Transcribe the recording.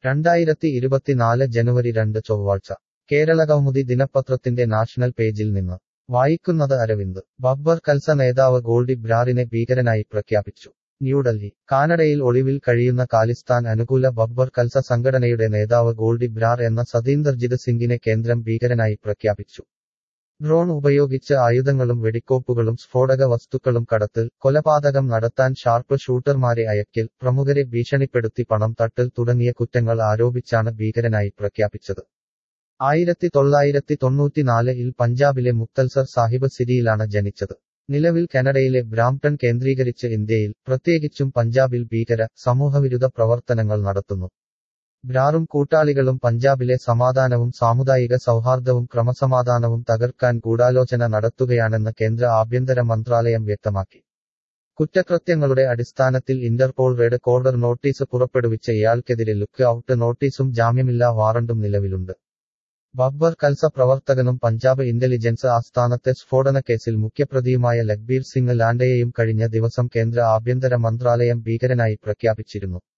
രണ്ടായിരത്തി ഇരുപത്തിനാല് ജനുവരി രണ്ട് ചൊവ്വാഴ്ച കേരളകൗമുദി ദിനപത്രത്തിന്റെ നാഷണൽ പേജിൽ നിന്ന് വായിക്കുന്നത് അരവിന്ദ് ബബ്ബർ കൽസ നേതാവ് ഗോൾഡി ബ്രാറിനെ ഭീകരനായി പ്രഖ്യാപിച്ചു ന്യൂഡൽഹി കാനഡയിൽ ഒളിവിൽ കഴിയുന്ന കാലിസ്ഥാൻ അനുകൂല ബബ്ബർ കൽസ സംഘടനയുടെ നേതാവ് ഗോൾഡി ബ്രാർ എന്ന സതീന്ദർജിത് സിംഗിനെ കേന്ദ്രം ഭീകരനായി പ്രഖ്യാപിച്ചു ഡ്രോൺ ഉപയോഗിച്ച് ആയുധങ്ങളും വെടിക്കോപ്പുകളും സ്ഫോടക വസ്തുക്കളും കടത്തൽ കൊലപാതകം നടത്താൻ ഷാർപ്പ് ഷൂട്ടർമാരെ അയക്കൽ പ്രമുഖരെ ഭീഷണിപ്പെടുത്തി പണം തട്ടൽ തുടങ്ങിയ കുറ്റങ്ങൾ ആരോപിച്ചാണ് ഭീകരനായി പ്രഖ്യാപിച്ചത് ആയിരത്തി തൊള്ളായിരത്തി തൊണ്ണൂറ്റിനാലിൽ പഞ്ചാബിലെ മുക്തൽസർ സാഹിബ് സിരിയിലാണ് ജനിച്ചത് നിലവിൽ കാനഡയിലെ ബ്രാംപ്ടൺ കേന്ദ്രീകരിച്ച് ഇന്ത്യയിൽ പ്രത്യേകിച്ചും പഞ്ചാബിൽ ഭീകര സമൂഹവിരുദ്ധ പ്രവർത്തനങ്ങൾ നടത്തുന്നു ബ്രാറും കൂട്ടാളികളും പഞ്ചാബിലെ സമാധാനവും സാമുദായിക സൗഹാർദ്ദവും ക്രമസമാധാനവും തകർക്കാൻ ഗൂഢാലോചന നടത്തുകയാണെന്ന് കേന്ദ്ര ആഭ്യന്തര മന്ത്രാലയം വ്യക്തമാക്കി കുറ്റകൃത്യങ്ങളുടെ അടിസ്ഥാനത്തിൽ ഇന്റർപോൾ റെഡ് കോർഡർ നോട്ടീസ് പുറപ്പെടുവിച്ച ഇയാൾക്കെതിരെ ലുക്ക് ഔട്ട് നോട്ടീസും ജാമ്യമില്ലാ വാറണ്ടും നിലവിലുണ്ട് ബബ്ബർ കൽസ പ്രവർത്തകനും പഞ്ചാബ് ഇന്റലിജൻസ് ആസ്ഥാനത്തെ സ്ഫോടനക്കേസിൽ മുഖ്യപ്രതിയുമായ ലഗ്ബീർ സിംഗ് ലാൻഡയെയും കഴിഞ്ഞ ദിവസം കേന്ദ്ര ആഭ്യന്തര മന്ത്രാലയം ഭീകരനായി പ്രഖ്യാപിച്ചിരുന്നു